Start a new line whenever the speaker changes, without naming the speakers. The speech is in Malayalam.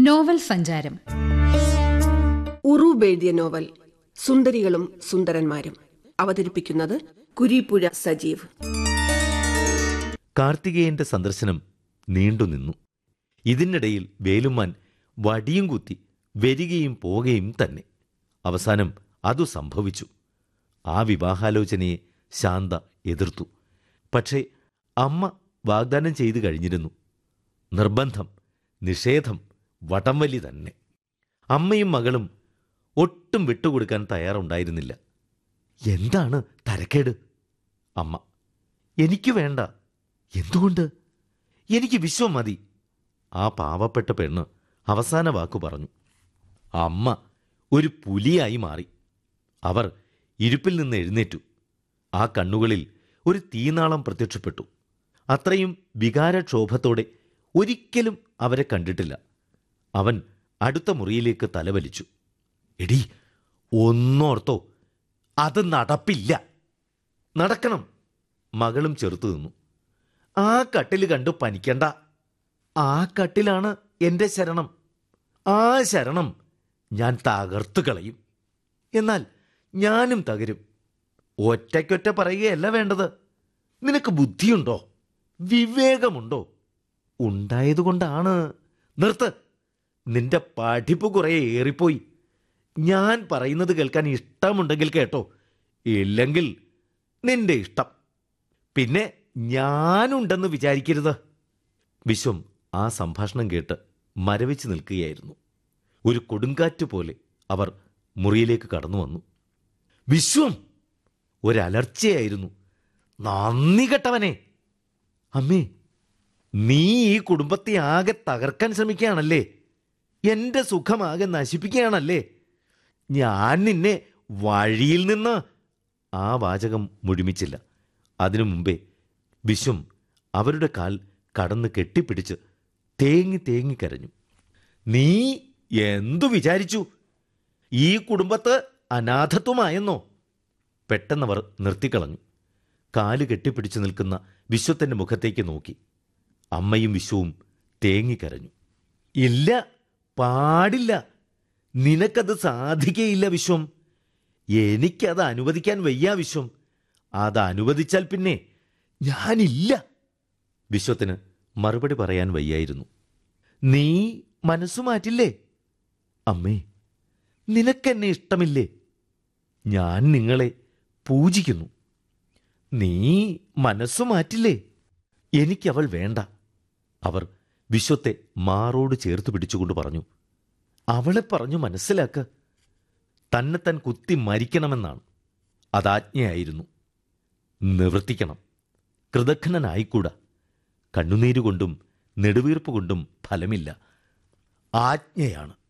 നോവൽ സഞ്ചാരം
ഉറൂബ് എഴുതിയ നോവൽ സുന്ദരികളും സുന്ദരന്മാരും അവതരിപ്പിക്കുന്നത് കുരീപ്പുഴ സജീവ്
കാർത്തികേയന്റെ സന്ദർശനം നീണ്ടുനിന്നു ഇതിനിടയിൽ വേലുമാൻ വടിയും കുത്തി വരികയും പോകുകയും തന്നെ അവസാനം അതു സംഭവിച്ചു ആ വിവാഹാലോചനയെ ശാന്ത എതിർത്തു പക്ഷേ അമ്മ വാഗ്ദാനം ചെയ്തു കഴിഞ്ഞിരുന്നു നിർബന്ധം നിഷേധം വടംവലി തന്നെ അമ്മയും മകളും ഒട്ടും വിട്ടുകൊടുക്കാൻ തയ്യാറുണ്ടായിരുന്നില്ല എന്താണ് തരക്കേട് അമ്മ എനിക്ക് വേണ്ട എന്തുകൊണ്ട് എനിക്ക് വിശ്വം മതി ആ പാവപ്പെട്ട പെണ്ണ് അവസാന വാക്കു പറഞ്ഞു അമ്മ ഒരു പുലിയായി മാറി അവർ ഇരുപ്പിൽ നിന്ന് എഴുന്നേറ്റു ആ കണ്ണുകളിൽ ഒരു തീനാളം പ്രത്യക്ഷപ്പെട്ടു അത്രയും വികാരക്ഷോഭത്തോടെ ഒരിക്കലും അവരെ കണ്ടിട്ടില്ല അവൻ അടുത്ത മുറിയിലേക്ക് തലവലിച്ചു എടി ഒന്നോർത്തോ അത് നടപ്പില്ല നടക്കണം മകളും ചെറുത്തു നിന്നു ആ കട്ടിൽ കണ്ടു പനിക്കണ്ട ആ കട്ടിലാണ് എന്റെ ശരണം ആ ശരണം ഞാൻ തകർത്തു കളയും എന്നാൽ ഞാനും തകരും ഒറ്റയ്ക്കൊറ്റ പറയുകയല്ല വേണ്ടത് നിനക്ക് ബുദ്ധിയുണ്ടോ വിവേകമുണ്ടോ ഉണ്ടായതുകൊണ്ടാണ് നിർത്ത് നിന്റെ പഠിപ്പ് കുറേ ഏറിപ്പോയി ഞാൻ പറയുന്നത് കേൾക്കാൻ ഇഷ്ടമുണ്ടെങ്കിൽ കേട്ടോ ഇല്ലെങ്കിൽ നിന്റെ ഇഷ്ടം പിന്നെ ഞാനുണ്ടെന്ന് വിചാരിക്കരുത് വിശ്വം ആ സംഭാഷണം കേട്ട് മരവിച്ച് നിൽക്കുകയായിരുന്നു ഒരു കൊടുങ്കാറ്റ് പോലെ അവർ മുറിയിലേക്ക് കടന്നു വന്നു വിശ്വം ഒരലർച്ചയായിരുന്നു നന്ദി കെട്ടവനെ അമ്മേ നീ ഈ കുടുംബത്തെ ആകെ തകർക്കാൻ ശ്രമിക്കുകയാണല്ലേ എന്റെ സുഖമാകെ നശിപ്പിക്കുകയാണല്ലേ ഞാൻ നിന്നെ വഴിയിൽ നിന്ന് ആ വാചകം മുഴുമിച്ചില്ല അതിനു മുമ്പേ വിശ്വം അവരുടെ കാൽ കടന്ന് കെട്ടിപ്പിടിച്ച് തേങ്ങി തേങ്ങി കരഞ്ഞു നീ എന്തു വിചാരിച്ചു ഈ കുടുംബത്ത് അനാഥത്വമായെന്നോ പെട്ടെന്നവർ നിർത്തിക്കളഞ്ഞു കാല് കെട്ടിപ്പിടിച്ചു നിൽക്കുന്ന വിശ്വത്തിന്റെ മുഖത്തേക്ക് നോക്കി അമ്മയും വിശ്വവും തേങ്ങിക്കരഞ്ഞു ഇല്ല പാടില്ല നിനക്കത് സാധിക്കയില്ല വിശ്വം എനിക്കത് അനുവദിക്കാൻ വയ്യ വിശ്വം അത് അനുവദിച്ചാൽ പിന്നെ ഞാനില്ല വിശ്വത്തിന് മറുപടി പറയാൻ വയ്യായിരുന്നു നീ മനസ്സു മാറ്റില്ലേ അമ്മേ നിനക്കെന്നെ ഇഷ്ടമില്ലേ ഞാൻ നിങ്ങളെ പൂജിക്കുന്നു നീ മനസ്സു മാറ്റില്ലേ എനിക്കവൾ വേണ്ട അവർ വിശ്വത്തെ മാറോട് ചേർത്ത് പിടിച്ചുകൊണ്ട് പറഞ്ഞു അവളെ പറഞ്ഞു മനസ്സിലാക്ക തന്നെ താൻ കുത്തി മരിക്കണമെന്നാണ് അതാജ്ഞയായിരുന്നു നിവർത്തിക്കണം കൃതഘ്നനായിക്കൂടാ കണ്ണുനീരുകൊണ്ടും നെടുവീർപ്പ് കൊണ്ടും ഫലമില്ല ആജ്ഞയാണ്